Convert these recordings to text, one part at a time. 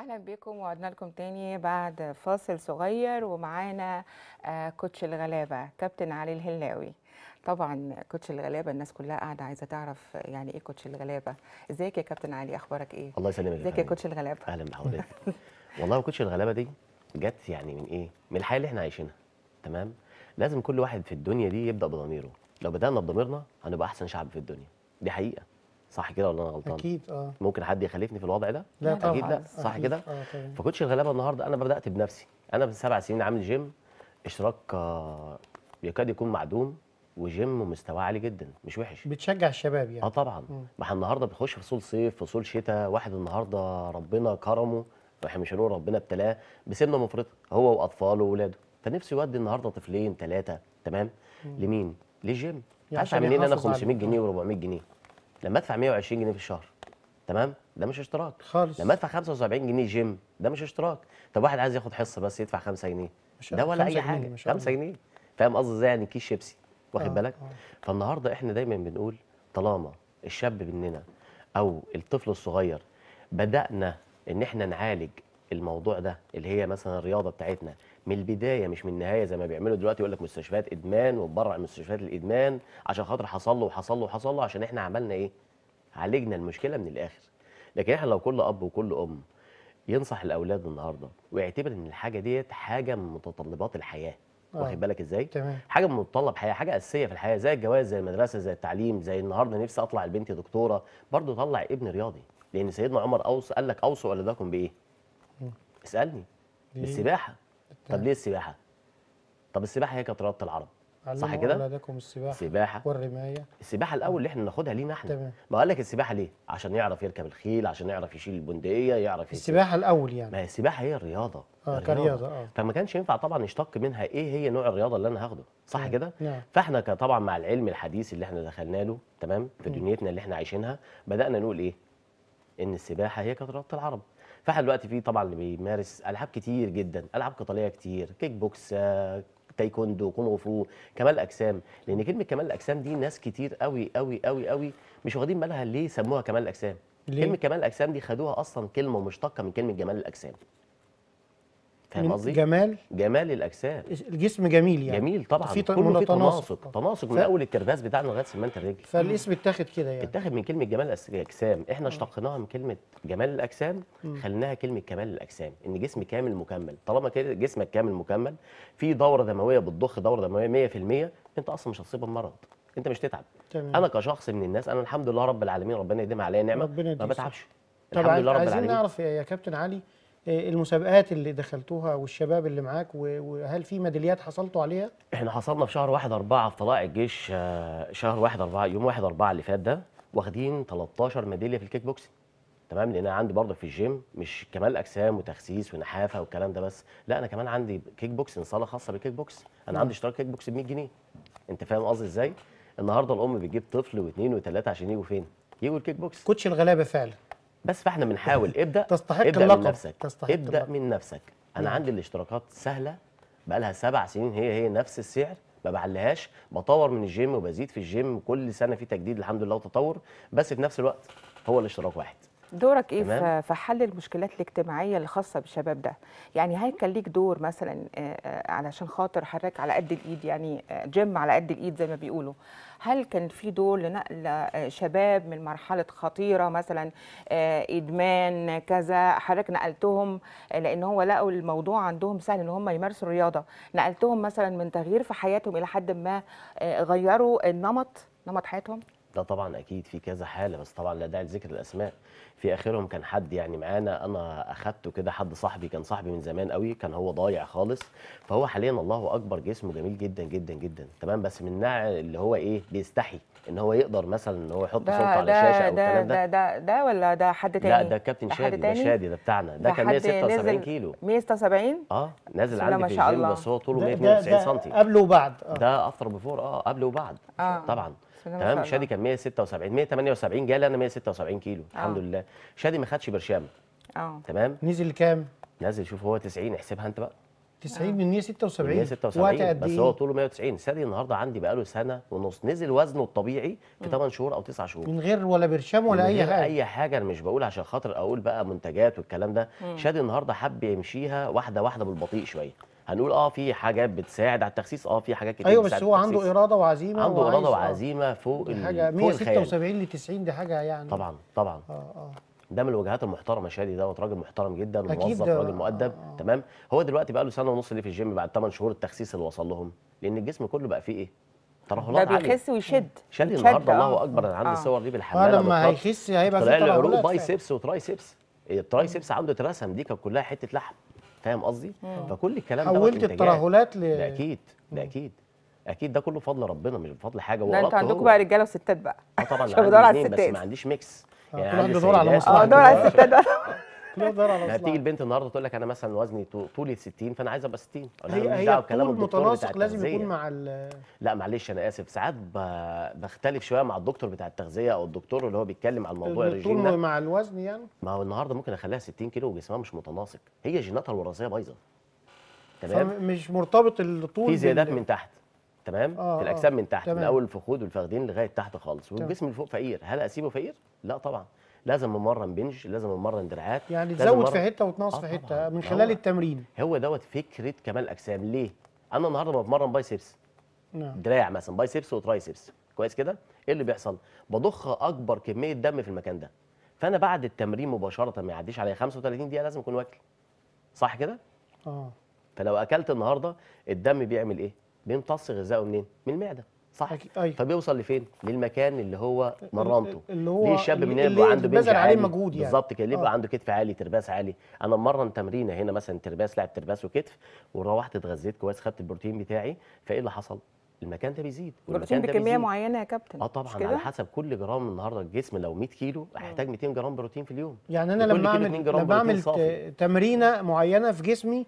اهلا بكم وعدنا لكم تاني بعد فاصل صغير ومعانا آه، كوتش الغلابه كابتن علي الهلاوي طبعا كوتش الغلابه الناس كلها قاعده عايزه تعرف يعني ايه كوتش الغلابه ازيك يا كابتن علي اخبارك ايه الله يسلمك ازيك يا فندم. كوتش الغلابه اهلا بحضرتك والله كوتش الغلابه دي جت يعني من ايه من الحياه اللي احنا عايشينها تمام لازم كل واحد في الدنيا دي يبدا بضميره لو بدانا بضميرنا هنبقى احسن شعب في الدنيا دي حقيقه صح كده ولا انا غلطان اكيد اه ممكن حد يخالفني في الوضع ده لا طبعاً. اكيد لا صح أكيد. كده اه طبعا فكوتش الغلابه النهارده انا بدات بنفسي انا من سبع سنين عامل جيم اشتراك آه، يكاد يكون معدوم وجيم مستواه عالي جدا مش وحش بتشجع الشباب اه يعني طبعا مم. ما احنا النهارده بنخش فصول صيف فصول شتاء واحد النهارده ربنا كرمه احنا مش هنقول ربنا ابتلاه بسمنه مفرطه هو واطفاله واولاده فنفسه يودي النهارده طفلين ثلاثه تمام لمين؟ للجيم يعني هدفع عشان منين انا يحافظ عليه. 500 جنيه و400 جنيه لما ادفع 120 جنيه في الشهر تمام ده مش اشتراك خالص لما ادفع 75 جنيه جيم ده مش اشتراك طب واحد عايز ياخد حصه بس يدفع 5 جنيه ما شاء ده الله. ولا خمسة اي جنيه حاجه ما شاء 5 الله. جنيه فاهم قصدي ازاي يعني كيس شيبسي واخد آه، بالك آه. فالنهارده احنا دايما بنقول طالما الشاب مننا او الطفل الصغير بدانا ان احنا نعالج الموضوع ده اللي هي مثلا الرياضه بتاعتنا من البدايه مش من النهايه زي ما بيعملوا دلوقتي يقول لك مستشفيات ادمان وتبرع مستشفيات الادمان عشان خاطر حصل له وحصل له وحصل له عشان احنا عملنا ايه؟ عالجنا المشكله من الاخر لكن احنا لو كل اب وكل ام ينصح الاولاد النهارده ويعتبر ان الحاجه ديت حاجه من متطلبات الحياه آه. واخد بالك ازاي؟ تمام حاجه من متطلب حياه حاجه اساسيه في الحياه زي الجواز زي المدرسه زي التعليم زي النهارده نفسي اطلع لبنتي دكتوره برضه طلع ابن رياضي لان سيدنا عمر اوص قال لك اوصوا اولادكم بايه؟ اسالني ليه؟ بالسباحه طب ليه السباحه؟ طب السباحه هي كانت رياضه العرب صح علموا كده؟ اولادكم السباحه السباحه والرمايه السباحه الاول اللي احنا ناخدها لينا احنا تمام ما قال لك السباحه ليه؟ عشان يعرف يركب الخيل عشان يعرف يشيل البندقيه يعرف يسيب- السباحه الاول ما يعني هي السباحه هي الرياضه اه الرياضة. كرياضه اه فما كانش ينفع طبعا نشتق منها ايه هي نوع الرياضه اللي انا هاخده صح نعم. كده نعم فاحنا ك- طبعا مع العلم الحديث اللي احنا دخلنا له تمام في مم. دنيتنا اللي احنا عايشينها بدانا نقول ايه ان السباحه هي كانت رياضه العرب فاحنا دلوقتي في طبعا اللي بيمارس العاب كتير جدا العاب قتاليه كتير كيك بوكس آه، تايكوندو كونغ فو كمال اجسام لان كلمه كمال الاجسام دي ناس كتير قوي قوي قوي قوي مش واخدين بالها ليه سموها كمال الاجسام ليه؟ كلمه كمال الاجسام دي خدوها اصلا كلمه مشتقه من كلمه جمال الاجسام فاهم من قصدي جمال جمال الاجسام الجسم جميل يعني جميل طبعا في ت- كله فيه تناسق. تناسق تناسق من ف- اول الكرباس بتاعنا لغايه سمانه الرجل فالاسم اتاخد كده يعني اتاخد من كلمه جمال الأس- الاجسام احنا اشتقناها من كلمه جمال الاجسام مم. خليناها كلمه كمال الاجسام ان جسم كامل مكمل طالما كده جسمك كامل مكمل في دوره دمويه بتضخ دوره دمويه 100% انت اصلا مش هتصيب بمرض انت مش تتعب تمام انا كشخص من الناس انا الحمد لله رب العالمين ربنا يديمها عليا نعمه ربنا ما يديك بتعبش طب الحمد عايز- لله رب عايزين العالمين نعرف يا يا كابتن علي آه، المسابقات اللي دخلتوها والشباب اللي معاك و- وهل في ميداليات حصلتوا عليها؟ احنا حصلنا في شهر واحد أربعة في طلائع الجيش آه، شهر واحد أربعة يوم واحد أربعة اللي فات ده واخدين 13 ميدالية في الكيك بوكسنج تمام لان انا عندي برضه في الجيم مش كمال اجسام وتخسيس ونحافه والكلام ده بس لا انا كمان عندي كيك بوكسنج صاله خاصه بالكيك بوكس انا نعم. عندي اشتراك كيك بوكس ب 100 جنيه انت فاهم قصدي ازاي النهارده الام بتجيب طفل واثنين وثلاثه عشان يجوا فين يجوا الكيك بوكس كوتش الغلابه فعلا بس فاحنا بنحاول ابدا تستحق ابدا اللقب من نفسك تستحق ابدا اللقب. من نفسك انا نعم. عندي الاشتراكات سهله بقى لها سبع سنين هي هي نفس السعر ما بعليهاش بطور من الجيم وبزيد في الجيم كل سنه في تجديد الحمد لله وتطور بس في نفس الوقت هو الاشتراك واحد دورك ايه تمام. في في حل المشكلات الاجتماعيه الخاصه بالشباب ده يعني هل كان ليك دور مثلا آه، آه، علشان خاطر حضرتك على قد الايد يعني آه، جيم على قد الايد زي ما بيقولوا هل كان في دور لنقل آه، شباب من مرحله خطيره مثلا آه، ادمان كذا حضرتك نقلتهم آه، لان هو لقوا الموضوع عندهم سهل ان هم يمارسوا الرياضه نقلتهم مثلا من تغيير في حياتهم الى حد ما آه، غيروا النمط نمط حياتهم ده طبعا اكيد في كذا حاله بس طبعا لا داعي لذكر الاسماء في اخرهم كان حد يعني معانا انا اخدته كده حد صاحبي كان صاحبي من زمان قوي كان هو ضايع خالص فهو حاليا الله اكبر جسمه جميل جدا جدا جدا تمام بس من النوع اللي هو ايه بيستحي ان هو يقدر مثلا ان هو يحط صورته ده على الشاشه ده او ده الكلام ده ده ده ده ولا ده حد تاني لا ده كابتن ده حد شادي ده تاني؟ شادي ده بتاعنا ده ده كان حد 176 نزل كيلو 176 اه نازل بسم الله عندي ما في شاء الجيم الله. بس هو طوله ده- 192 ده سم قبل وبعد آه. ده افتر بفور اه قبل وبعد اه طبعا بسم الله ما تمام شاء شادي الله. كان 176 178 جالي انا 176 كيلو الحمد آه. لله شادي ما خدش برشام اه تمام نزل كام؟ نازل شوف هو 90 احسبها انت بقى 90 من 176 176 وقت قد بس ايه؟ هو طوله 190 سادي النهارده عندي بقاله سنه ونص نزل وزنه الطبيعي في 8 شهور او 9 شهور من غير ولا برشام ولا من اي غير حاجه اي حاجه انا مش بقول عشان خاطر اقول بقى منتجات والكلام ده شادي النهارده حب يمشيها واحده واحده بالبطيء شويه هنقول اه في حاجات بتساعد على التخسيس اه في حاجات كتير ايوه بس بتساعد هو على عنده التخسيس. اراده وعزيمه عنده وعايز- اراده آه. وعزيمه فوق دي ال- حاجه فوق الخيال 176 ل 90 دي حاجه يعني طبعا طبعا اه اه ده من الوجهات المحترمه شادي دوت راجل محترم جدا أكيد وموظف ده- راجل مؤدب آه. تمام هو دلوقتي بقى له سنه ونص ليه في الجيم بعد 8 شهور التخسيس اللي وصل لهم لان الجسم كله بقى فيه ايه ده ترهلات عاليه بيخس ويشد شادي يتشد، النهارده آه. الله اكبر انا عندي آه. الصور دي اه بالحمام لما هيخس هيبقى طلع في لي عروق ترهلات فعلا. بايسبس وترايسبس الترايسبس عنده اترسم دي كانت كلها حته لحم فاهم قصدي فكل الكلام ده حولت الترهلات ل ده اكيد ده اكيد اكيد ده كله بفضل ربنا مش بفضل حاجه لا وقربت انتوا عندكم هو. بقى رجاله وستات بقى اه طبعا عشان عندي بدور على اتنين بس الستات. ما عنديش ميكس آه، يعني كل عندي واحد بيدور على سيدات مصلحته. اه دور على الستات بقى كله دور على لا مصلحته. تيجي البنت النهارده تقول لك انا مثلا وزني طو- طولي 60 فانا عايز ابقى 60 أقول لها هي ماليش هي دعوة بكلام الطول الدكتور بتاع متناسق لازم التغذية. يكون مع ال لا معلش انا اسف ساعات ب- بختلف شويه مع الدكتور بتاع التغذيه او الدكتور اللي هو بيتكلم على الموضوع الرجيم الطول ده مع الوزن يعني ما هو النهارده ممكن اخليها 60 كيلو وجسمها مش متناسق هي جيناتها الوراثيه بايظه تمام فمش مرتبط الطول في زيادات بال- من تحت تمام آه، في آه، الاجسام من تحت من تمام. اول الفخذ والفخذين لغايه تحت خالص والجسم اللي فوق فقير هل اسيبه فقير لا طبعا لازم امرن بنج لازم امرن دراعات يعني لازم تزود في أمرن- حته وتنقص آه في حته طبعاً. من هو- خلال التمرين هو دوت فكره كمال الاجسام ليه انا النهارده بتمرن بايسبس نعم دراع مثلا بايسبس وترايسبس كويس كده ايه اللي بيحصل بضخ اكبر كميه دم في المكان ده فانا بعد التمرين مباشره ما يعديش عليا 35 دقيقه لازم اكون واكل صح كده اه فلو اكلت النهارده الدم بيعمل ايه بيمتص غذائه منين من المعده صح أكيد، أيوة. فبيوصل لفين للمكان اللي هو مرنته اللي هو ليه الشاب اللي- مننا اللي بيبقى عنده بنج بذل عليه عالي مجهود يعني. بالظبط كده ليه آه. بيبقى عنده كتف عالي ترباس عالي انا مرن تمرينه هنا مثلا ترباس لعب ترباس وكتف وروحت اتغذيت كويس خدت البروتين بتاعي فايه اللي حصل المكان ده بيزيد بروتين والمكان ده بكميه بيزيد. معينه يا كابتن اه مش طبعا كده؟ على حسب كل جرام النهارده الجسم لو 100 كيلو هيحتاج 200 جرام بروتين في اليوم يعني انا وكل لما كيلو 2 اعمل جرام لما بروتين اعمل صافي. ت- تمرينه معينه في جسمي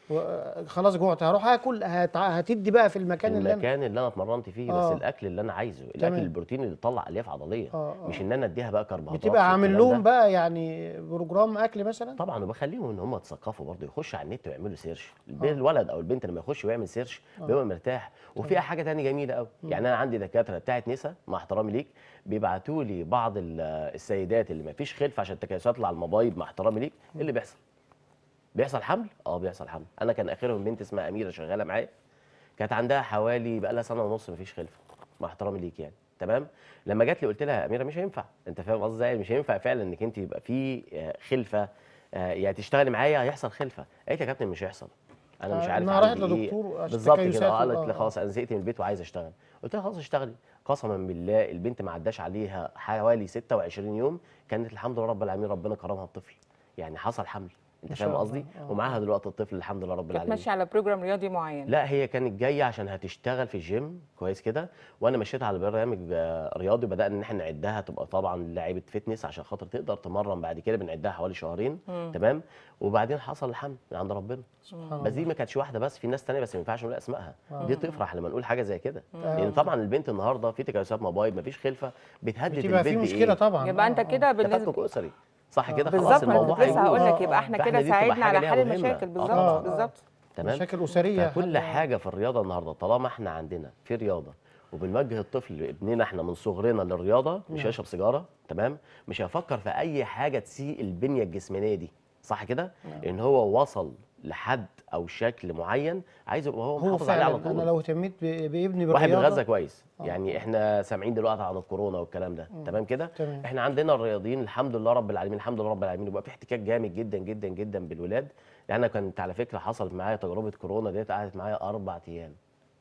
و- خلاص جوعت هروح اكل هت- هتدي بقى في المكان اللي انا المكان اللي انا اتمرنت فيه آه. بس الاكل اللي انا عايزه الاكل تمام. البروتين اللي يطلع الياف عضليه آه، آه. مش ان انا اديها بقى كربوهيدرات بتبقى عامل والكلام لهم ده. بقى يعني بروجرام اكل مثلا طبعا وبخليهم ان هم يتثقفوا برضه يخشوا على النت ويعملوا سيرش الب- الولد او البنت لما يخش ويعمل سيرش بيبقى مرتاح وفيها حاجه تانية جميله قوي يعني انا عندي دكاتره بتاعت نسا مع احترامي ليك بيبعتوا لي بعض ال- السيدات اللي ما فيش خلف عشان التكيسات اللي على المبايض مع احترامي ليك ايه اللي بيحصل بيحصل حمل اه بيحصل حمل انا كان اخرهم بنت اسمها اميره شغاله معايا كانت عندها حوالي بقى لها سنه ونص مفيش خلفه مع احترامي ليك يعني تمام لما جات لي قلت لها يا اميره مش هينفع انت فاهم قصدي ازاي مش هينفع فعلا انك انت يبقى في آه، خلفه آه، يعني تشتغلي معايا هيحصل خلفه قالت لي يا كابتن مش هيحصل انا مش آه، عارف إنها راحت أعمل إيه. لدكتور عشان بالظبط تكيسات كده اه و- قالت لي آه. خلاص انا زهقت من البيت وعايزه اشتغل قلت لها خلاص اشتغلي قسما بالله البنت ما عداش عليها حوالي 26 يوم كانت الحمد لله رب العالمين ربنا كرمها بطفل يعني حصل حمل انت ما شاء فاهم الله. قصدي آه. ومعاها دلوقتي الطفل الحمد لله رب كانت العالمين ماشيه على بروجرام رياضي معين لا هي كانت جايه عشان هتشتغل في الجيم كويس كده وانا مشيت على برنامج آه، رياضي بدانا ان احنا نعدها تبقى طبعا لاعيبه فتنس عشان خاطر تقدر تمرن بعد كده بنعدها حوالي شهرين تمام وبعدين حصل الحمل من عند ربنا سبحان بس دي ما كانتش واحده بس في ناس تانية بس ما ينفعش نقول اسمائها دي تفرح لما نقول حاجه زي كده لان طبعا البنت النهارده في تكيسات موبايل ما فيش خلفه بتهدد بتبقى البيت في بإيه؟ مشكله طبعا يبقى آه، انت آه. كده بالنسبه تفكك اسري صح كده خلاص بالظبط ما انا الموضوع كنت لسه هيبوظ. هقول لك آه، يبقى آه. احنا فإحنا كده دي بتبقى ساعدنا حاجة على ليها حل مهمة. المشاكل آه بالظبط طبعاً. بالظبط تمام مشاكل اسريه فكل حل- حاجه في الرياضه النهارده طالما احنا عندنا في رياضه وبنوجه الطفل ابننا احنا من صغرنا للرياضه مش هيشرب سيجاره تمام مش هيفكر في اي حاجه تسيء البنيه الجسمانيه دي صح كده ان هو وصل لحد او شكل معين عايز يبقى هو هو محافظ عليه على فعلا انا طول لو اهتميت ب- بابني واحد بالرياضه بيتغذى كويس يعني احنا سامعين دلوقتي عن الكورونا والكلام ده تمام كده تمام. احنا عندنا الرياضيين الحمد لله رب العالمين الحمد لله رب العالمين وبقى في احتكاك جامد جدا جدا جدا بالولاد يعني انا كنت على فكره حصلت معايا تجربه كورونا ديت قعدت معايا اربع ايام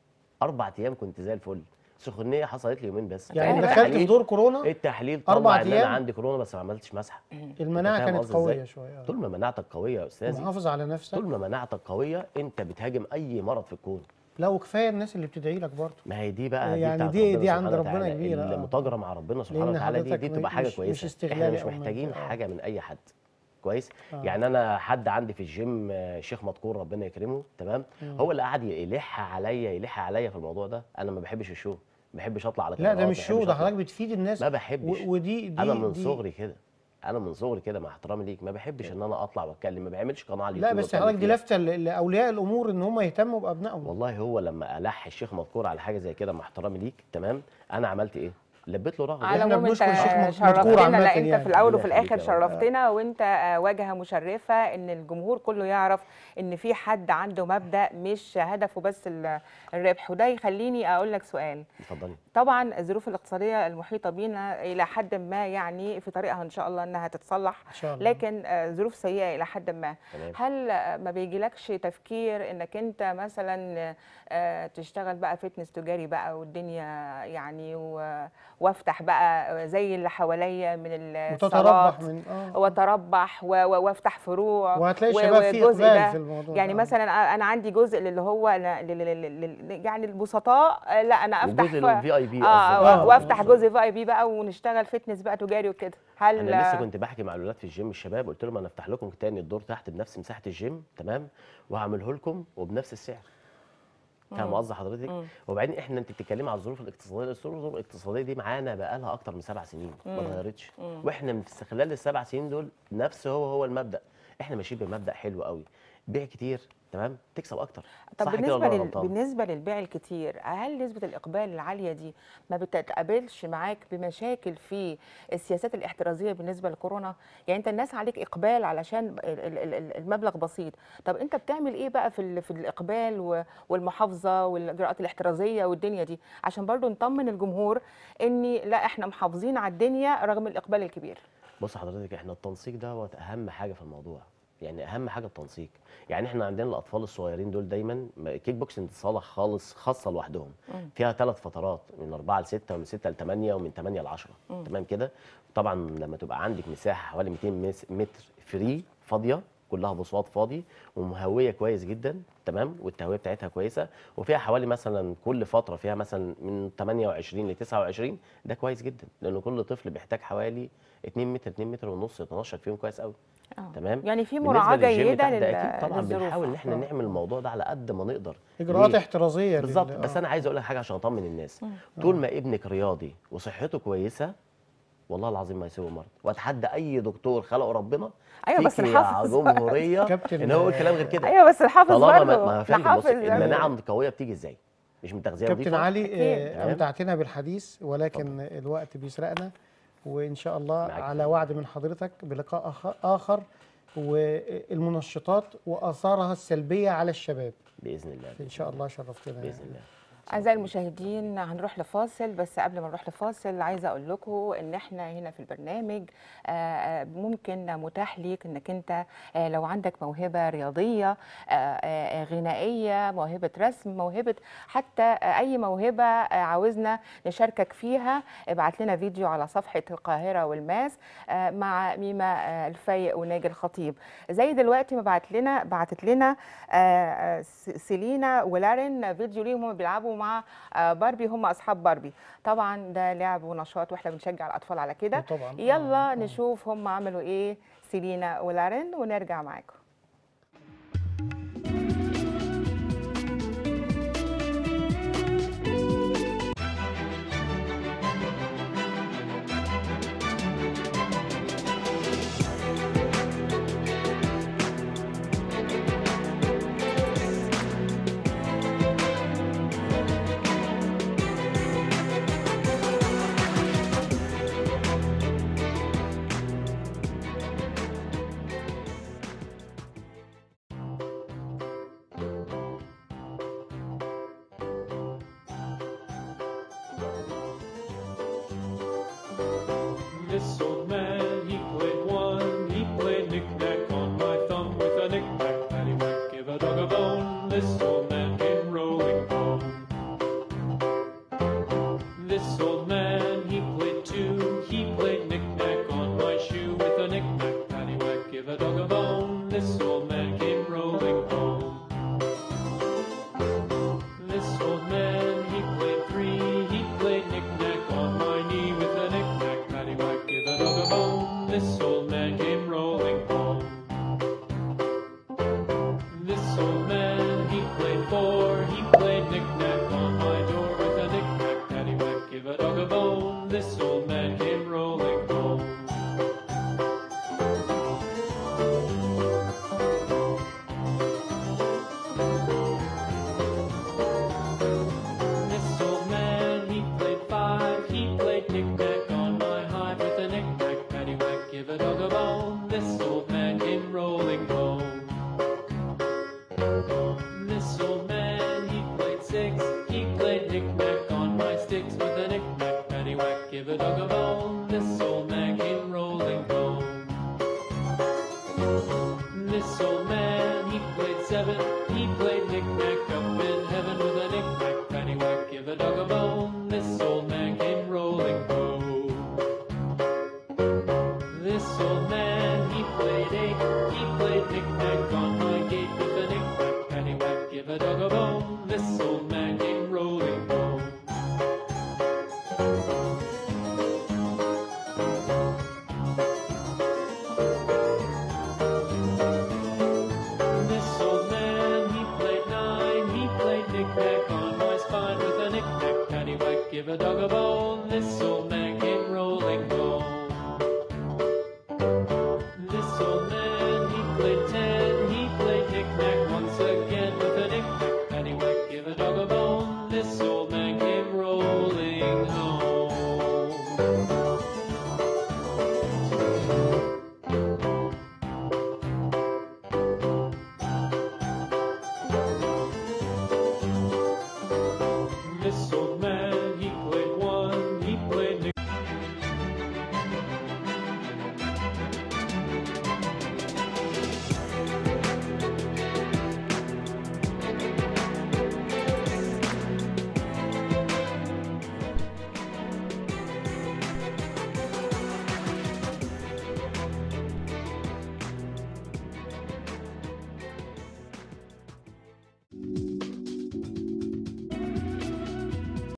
اربع ايام كنت زي الفل سخونيه حصلت لي يومين بس يعني بقى دخلت في التحليل- دور كورونا التحليل أربع طلع ان انا أيام؟ عندي كورونا بس ما عملتش مسحه المناعه فاهم كانت قصدي قويه إزاي؟ شويه طول ما مناعتك قويه يا استاذي محافظ على نفسك طول ما مناعتك قويه انت بتهاجم اي مرض في الكون لا وكفايه الناس اللي بتدعي لك برضه ما هي دي بقى يعني بتاعت دي- ربنا دي عند سبحانه ربنا وتعالى. كبيرة، آه. المتاجره مع ربنا سبحانه لأن وتعالى دي حضرتك دي بتبقى حاجه مش- مش كويسه احنا استغلالي مش أو منطقي، محتاجين آه. حاجه من اي حد كويس آه. يعني انا حد عندي في الجيم آه، شيخ مدكور ربنا يكرمه تمام هو اللي قعد يلح عليا يلح عليا في الموضوع ده انا ما بحبش الشو ما بحبش اطلع على لا ده كاميرات، مش ما شو بحبش ده أطلع. حضرتك بتفيد الناس ما بحبش و- ودي دي انا من دي صغري كده انا من صغري كده مع احترامي ليك ما بحبش ان انا اطلع واتكلم ما بعملش قناه على لا اليوتيوب بس وأتكلم حضرتك دي فيها. لافته ل- لاولياء الامور ان هم يهتموا بابنائهم والله هو لما الح الشيخ مذكور على حاجه زي كده مع احترامي ليك تمام انا عملت ايه لبيت له رغبه على إحنا العموم انت بنشكر الشيخ مذكور شرفتنا عامة لا انت يعني. في الاول ربنا وفي الاخر يخليك يا رب. شرفتنا وانت آه، واجهه مشرفه ان الجمهور كله يعرف ان في حد عنده مبدا مش هدفه بس ال- الربح وده يخليني اقول لك سؤال اتفضلي طبعا الظروف الاقتصاديه المحيطه بينا الى حد ما يعني في طريقها ان شاء الله انها تتصلح ان شاء الله لكن آه، ظروف سيئه الى حد ما تمام هل آه، ما بيجيلكش تفكير انك انت مثلا آه، تشتغل بقى فتنس تجاري بقى والدنيا يعني و- وافتح بقى زي اللي حواليا من وتتربح الصالات من اه واتربح و- و- وافتح فروع وهتلاقي و- الشباب فيه والجزء اقبال ده في الموضوع يعني ده. مثلا انا عندي جزء اللي هو أنا لل- لل- لل- يعني البسطاء آه، لا انا افتح وجزء ف- الفي اي بي اه آه، وافتح بالظبط. جزء في اي بي بقى ونشتغل فتنس بقى تجاري وكده هل انا لسه كنت بحكي مع الاولاد في الجيم الشباب قلت لهم انا افتح لكم تاني الدور تحت بنفس مساحه الجيم تمام وهعمله لكم وبنفس السعر فاهم قصدي حضرتك مم. وبعدين احنا انت بتتكلمي على الظروف الاقتصاديه الظروف الاقتصاديه دي معانا بقى لها اكتر من سبع سنين ما مم. اتغيرتش مم. واحنا من في خلال السبع سنين دول نفس هو هو المبدا احنا ماشيين بمبدا حلو قوي بيع كتير تمام تكسب اكتر طب صح كده بالنسبه ولا أنا لل... غلطان؟ بالنسبه للبيع الكتير هل نسبه الاقبال العاليه دي ما بتتقابلش معاك بمشاكل في السياسات الاحترازيه بالنسبه لكورونا يعني انت الناس عليك اقبال علشان ال- ال- ال- المبلغ بسيط طب انت بتعمل ايه بقى في ال... في الاقبال و... والمحافظه والاجراءات الاحترازيه والدنيا دي عشان برضو نطمن الجمهور ان لا احنا محافظين على الدنيا رغم الاقبال الكبير بص حضرتك احنا التنسيق دوت اهم حاجه في الموضوع يعني اهم حاجه التنسيق يعني احنا عندنا الاطفال الصغيرين دول دايما م- كيك بوكسنج صاله خالص خاصه لوحدهم مم. فيها ثلاث فترات من 4 ل 6 ومن 6 ل 8 ومن 8 ل 10 مم. تمام كده طبعا لما تبقى عندك مساحه حوالي 200 مس- متر فري فاضيه كلها بساط فاضي ومهويه كويس جدا تمام والتهويه بتاعتها كويسه وفيها حوالي مثلا كل فتره فيها مثلا من 28 ل 29 ده كويس جدا لان كل طفل بيحتاج حوالي 2 متر 2 متر ونص يتنشط فيهم كويس قوي آه. تمام يعني في بالنسبة مراعاه للجيم جيده تحت لل... ده اكيد طبعا للظروف بنحاول ان احنا آه. نعمل الموضوع ده على قد ما نقدر اجراءات ليه؟ احترازيه لل- بالظبط آه. بس انا عايز اقول لك حاجه عشان اطمن الناس مم. طول ما ابنك رياضي وصحته كويسه والله العظيم ما يسيبه مرض واتحدى اي دكتور خلقه ربنا ايوه بس فيك يا نحافظ جمهوريه كابتن ان هو يقول كلام غير كده ايوه بس نحافظ طالما برضه ما ما يا فندم بص نحافظ المناعه القويه بتيجي ازاي؟ مش من تغذيه كابتن نظيفه علي أكيد. آه، تمام. امتعتنا بالحديث ولكن الوقت بيسرقنا وان شاء الله معاك على حق. وعد من حضرتك بلقاء آخ- اخر والمنشطات واثارها السلبيه على الشباب باذن الله ان شاء الله شرفتنا باذن الله أعزائي المشاهدين هنروح لفاصل بس قبل ما نروح لفاصل عايزة أقول لكم إن إحنا هنا في البرنامج آه، آه، ممكن متاح ليك إنك أنت آه، لو عندك موهبة رياضية آه، آه، غنائية موهبة رسم موهبة حتى آه، أي موهبة آه، عاوزنا نشاركك فيها ابعت لنا فيديو على صفحة القاهرة والماس آه، مع ميمة آه، الفايق وناجي الخطيب زي دلوقتي ما بعت لنا بعتت لنا آه، آه، س- سيلينا ولارين فيديو ليهم هم بيلعبوا مع آه، باربي هم اصحاب باربي طبعا ده لعب ونشاط واحنا بنشجع الاطفال على كده طبعا يلا نشوف هم عملوا ايه سيلينا ولارين ونرجع معاكم This old man, he played one. He played knick-knack on my thumb with a knick-knack, paddywhack, give a dog a bone. This old man came rolling home. This old man, he played two. He played knick-knack on my shoe with a knick-knack, paddywhack, give a dog a bone. This old man came rolling home. This old man, he played three. He played knick-knack on my knee with a knick-knack, paddywhack, give a dog a give a dog a bone. This old man came rolling home. This old man, he played seven. He played knick-knack up in heaven with a knick-knack, paddywhack, give a dog a bone. This old man came rolling home. This old man, he played eight. He played knick-knack on my gate with a knick-knack, paddywhack, give a dog a bone. This old man came rolling home. This old man, he played nine. He played knick-knack on my spine with a knick-knack, paddywhack, give a dog a bone. This old man came rolling home. This old man, he played ten. He played knick-knack once again with a knick-knack, paddywhack, give a dog a bone. This old man came rolling home.